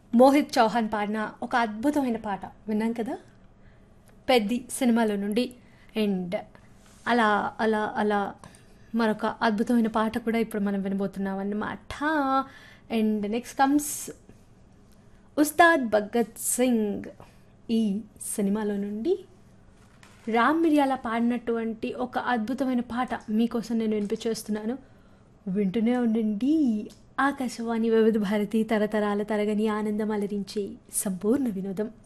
మోహిత్ చౌహాన్ పాడిన ఒక అద్భుతమైన పాట విన్నాం కదా పెద్ది సినిమాలో నుండి అండ్ అలా అలా అలా మరొక అద్భుతమైన పాట కూడా ఇప్పుడు మనం వినబోతున్నాం అన్నమాట and next comes Ustaad Bhagat Singh ఈ సినిమాలో నుండి రామ్ మిరియాల పాడినటువంటి ఒక అద్భుతమైన పాట మీకోసం నేను వినిపించేస్తున్నాను వింటూనే ఉండండి ఆకాశవాణి వివిధ భారతి తరతరాల తరగని ఆనందం అలరించే సంపూర్ణ వినోదం